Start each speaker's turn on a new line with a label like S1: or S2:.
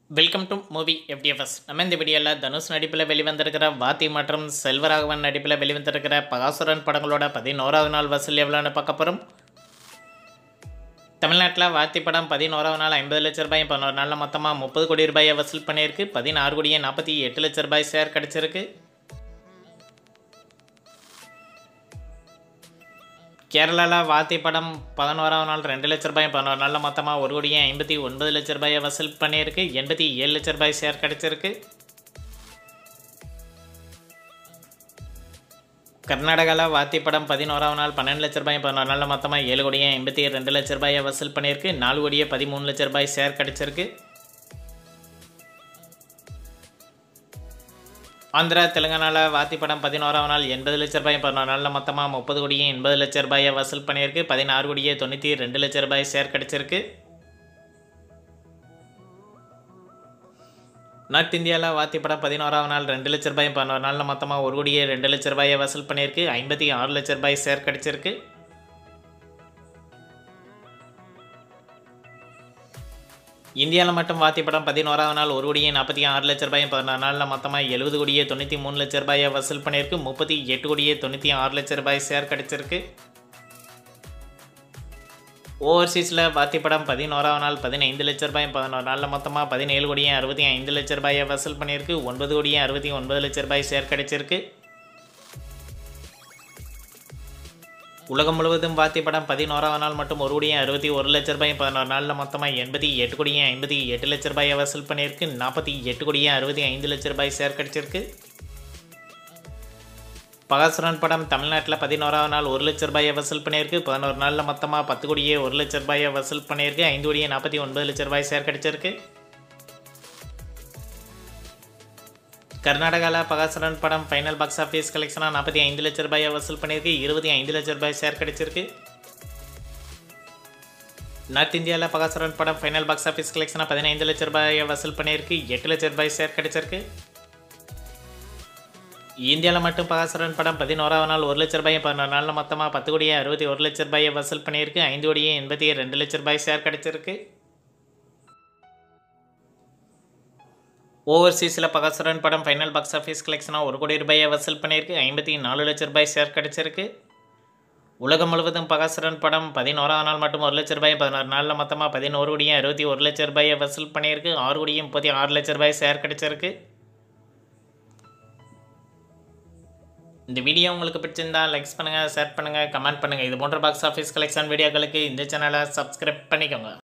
S1: welcome to movie FDFS நம்ம இந்த வீடியோவில் தனுஷ் நடிப்பில் வெளிவந்திருக்கிற வாத்தி மற்றும் செல்வராகவன் நடிப்பில் வெளிவந்திருக்கிற பகாசுரன் படங்களோட பதினோராவது நாள் வசூல் எவ்வளோன்னு பார்க்க போகிறோம் தமிழ்நாட்டில் வாத்தி படம் பதினோராவது நாள் ஐம்பது லட்ச ரூபாய் பதினோரு நாளில் மொத்தமாக முப்பது கோடி ரூபாயை வசூல் பண்ணியிருக்கு பதினாறு கோடியே நாற்பத்தி எட்டு லட்ச ரூபாய் ஷேர் கிடச்சிருக்கு கேரளாவில் வாத்தி படம் பதினோராவது நாள் ரெண்டு லட்ச ரூபாய் பதினோரு நாளில் மொத்தமாக ஒரு கோடியே ஐம்பத்தி ஒன்பது லட்ச ரூபாயை வசூல் பண்ணியிருக்கு எண்பத்தி ஏழு லட்ச ரூபாய் ஷேர் கிடச்சிருக்கு கர்நாடகாவில் வாத்தி படம் பதினோராவது நாள் பன்னெண்டு லட்ச ரூபாய் பதினோரு நாளில் மொத்தமாக ஏழு கோடியே எண்பத்தி ரெண்டு லட்ச ரூபாயை வசூல் பண்ணியிருக்கு நாலு கோடியே பதிமூணு லட்ச ரூபாய் ஷேர் கிடச்சிருக்கு ஆந்திரா தெலுங்கானாவில் வாத்தி படம் பதினோராம் நாள் எண்பது லட்ச ரூபாய் பதினோரு நாளில் மொத்தமாக முப்பது கோடியே எண்பது லட்ச ரூபாயை வசூல் பண்ணியிருக்கு பதினாறு கோடியே தொண்ணூற்றி ரெண்டு லட்ச ரூபாய் ஷேர் கிடச்சிருக்கு நார்த் இந்தியாவில் வாத்தி படம் பதினோராம் நாள் ரெண்டு லட்ச ரூபாய் பதினோரு நாளில் மொத்தமாக ஒரு கோடியே ரெண்டு லட்ச ரூபாயை வசூல் பண்ணியிருக்கு ஐம்பத்தி ஆறு லட்ச ரூபாய் ஷேர் கிடச்சிருக்கு இந்தியாவில் மட்டும் வாத்தி படம் பதினோராவது நாள் ஒரு கோடியே நாற்பத்தி ஆறு லட்ச ரூபாயும் பதினாறு நாளில் மொத்தமாக எழுபது கோடியே தொண்ணூற்றி மூணு லட்ச ரூபாயை வசூல் பண்ணியிருக்கு முப்பத்தி எட்டு கோடியே தொண்ணூற்றி ஆறு லட்ச ரூபாய் ஷேர் கிடச்சிருக்கு ஓவர்சீஸில் வாத்தி படம் பதினோராவது நாள் பதினைந்து லட்ச ரூபாயும் பதினோரு நாளில் மொத்தமாக பதினேழு கோடியே அறுபத்தி ஐந்து லட்ச ரூபாயை வசூல் பண்ணியிருக்கு ஒன்பது கோடியே அறுபத்தி ஒன்பது லட்ச ரூபாய் ஷேர் கிடச்சிருக்கு உலகம் முழுவதும் வாத்தி படம் பதினோராவது நாள் மட்டும் ஒரு கோடியே அறுபத்தி ஒரு லட்ச ரூபாய் பதினோரு நாளில் மொத்தமாக எண்பத்தி எட்டு கோடியே ஐம்பத்தி எட்டு லட்ச ரூபாயை வசூல் பண்ணியிருக்கு நாற்பத்தி எட்டு கோடியே அறுபத்தி ஐந்து லட்ச ரூபாய் ஷேர் கிடச்சிருக்கு பகாசுரன் படம் தமிழ்நாட்டில் பதினோராவது நாள் ஒரு லட்ச ரூபாயை வசூல் பண்ணியிருக்கு பதினோரு நாளில் மொத்தமாக பத்து கோடியே ஒரு லட்ச ரூபாயை வசூல் பண்ணியிருக்கு ஐந்து கோடியே நாற்பத்தி ஒன்பது லட்ச ரூபாய் ஷேர் கிடச்சிருக்கு கர்நாடகாவில் பகாசுரன் படம் ஃபைனல் பாக்ஸ் ஆஃபீஸ் கலெக்ஷனாக நாற்பத்தி ஐந்து லட்ச ரூபாயை வசூல் பண்ணியிருக்கு இருபத்தி ஐந்து லட்ச ரூபாய் ஷேர் கிடச்சிருக்கு நார்த் இந்தியாவில் பகாசுரன் படம் ஃபைனல் பாக்ஸ் ஆஃபீஸ் கலெக்ஷனாக பதினைந்து லட்ச ரூபாயை வசூல் பண்ணியிருக்கு எட்டு லட்ச ரூபாய் ஷேர் கிடச்சிருக்கு இந்தியாவில் மட்டும் பகாசுரன் படம் பதினோராவது நாள் ஒரு லட்ச ரூபாய் பதினோரு நாளில் மொத்தமாக பத்து கோடியே அறுபத்தி ஒரு லட்ச ரூபாயை வசூல் பண்ணியிருக்கு ஐந்து கோடியே எண்பத்தி ரெண்டு லட்ச ரூபாய் ஷேர் கிடச்சிருக்கு ஓவர்சீஸில் பகாசுரன் படம் ஃபைனல் பாக்ஸ் ஆஃபீஸ் கலெக்ஷனாக ஒரு கோடி ரூபாயை வசூல் பண்ணியிருக்கு ஐம்பத்தி நாலு லட்ச ரூபாய் ஷேர் கிடச்சிருக்கு உலகம் முழுவதும் பகாசுரன் படம் பதினோராம் நாள் மட்டும் ஒரு லட்ச ரூபாய் பதினோரு நாளில் மொத்தமாக பதினோரு கோடியே அறுபத்தி ஒரு லட்ச ரூபாயை வசூல் பண்ணியிருக்கு ஆறு கோடியே முப்பத்தி ஆறு லட்ச ரூபாய் ஷேர் கிடச்சிருக்கு இந்த வீடியோ உங்களுக்கு பிடிச்சிருந்தா லைக்ஸ் பண்ணுங்கள் ஷேர் பண்ணுங்கள் கமெண்ட் பண்ணுங்கள் இது போன்ற பாக்ஸ் ஆஃபீஸ் கலெக்ஷன் வீடியோக்களுக்கு இந்த சேனலை சப்ஸ்கிரைப் பண்ணிக்கோங்க